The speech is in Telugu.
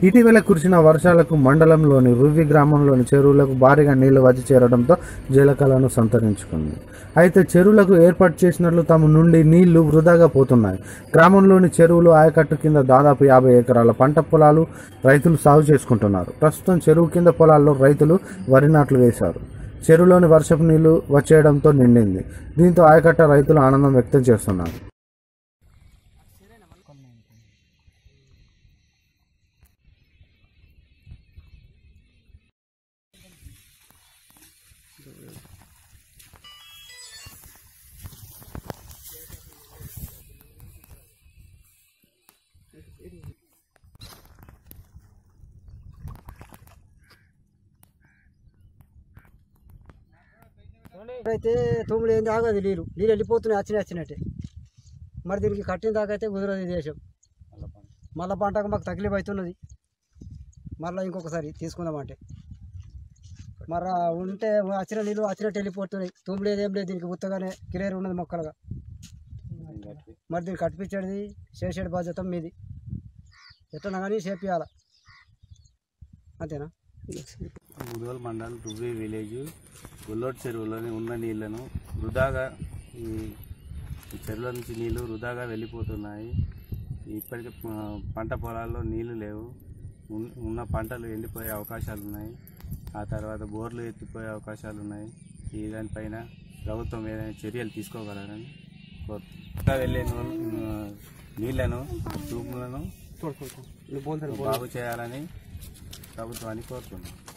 ఇటీవల కురిసిన వర్షాలకు మండలంలోని రువ్వి గ్రామంలోని చెరువులకు భారీగా నీళ్లు వచ్చి చేరడంతో జలకళను సంతరించుకుంది అయితే చెరువులకు ఏర్పాటు చేసినట్లు తమ నుండి నీళ్లు వృధాగా పోతున్నాయి గ్రామంలోని చెరువులు ఆయకట్టు కింద దాదాపు యాభై ఎకరాల పంట పొలాలు రైతులు సాగు చేసుకుంటున్నారు ప్రస్తుతం చెరువు కింద పొలాల్లో రైతులు వరి నాట్లు వేశారు చెరువులోని వర్షపు నీళ్లు వచ్చేయడంతో నిండింది దీంతో ఆయకట్ట రైతులు ఆనందం వ్యక్తం చేస్తున్నారు అయితే తొమ్మిది ఏంది ఆగదు నీరు నీరు వెళ్ళిపోతున్నాయి వచ్చినాయి వచ్చినట్టే మరి దీనికి కట్టిన దాకా అయితే కుదరదు ఈ దేశం మళ్ళా పంటకు మాకు తగిలిపు అవుతున్నది మళ్ళీ ఇంకొకసారి తీసుకుందామంటే మరి ఉంటే వచ్చిన నీళ్ళు వచ్చినట్టు వెళ్ళిపోతున్నాయి తుమ్ము లేదు ఏం లేదు దీనికి ఉత్తగానే కిలేరు ఉన్నది మొక్కలుగా మరి దీన్ని కట్టించేది చేసేది బాధ్యత మీది ఎట్లా కానీ చేపియాల అంతేనా ముదోల్ మండల్ రువ్వి విలేజ్ గొల్లోటి చెరువులోని ఉన్న నీళ్లను వృధాగా ఈ ఈ చెరువుల నుంచి నీళ్లు వృధాగా వెళ్ళిపోతున్నాయి ఇప్పటికే ప- పంట పొలాల్లో నీళ్లు లేవు ఉన్- ఉన్న పంటలు ఎండిపోయే అవకాశాలు ఉన్నాయి ఆ తర్వాత బోర్లు ఎత్తిపోయే అవకాశాలు ఉన్నాయి ఈ దానిపైన ప్రభుత్వం ఏదైనా చర్యలు తీసుకోగలరని కోరుతున్నాను వెళ్ళే నూ- ఆ, నీళ్లను ట్యూబ్లను బాగు చేయాలని ప్రభుత్వాన్ని కోరుతున్నాను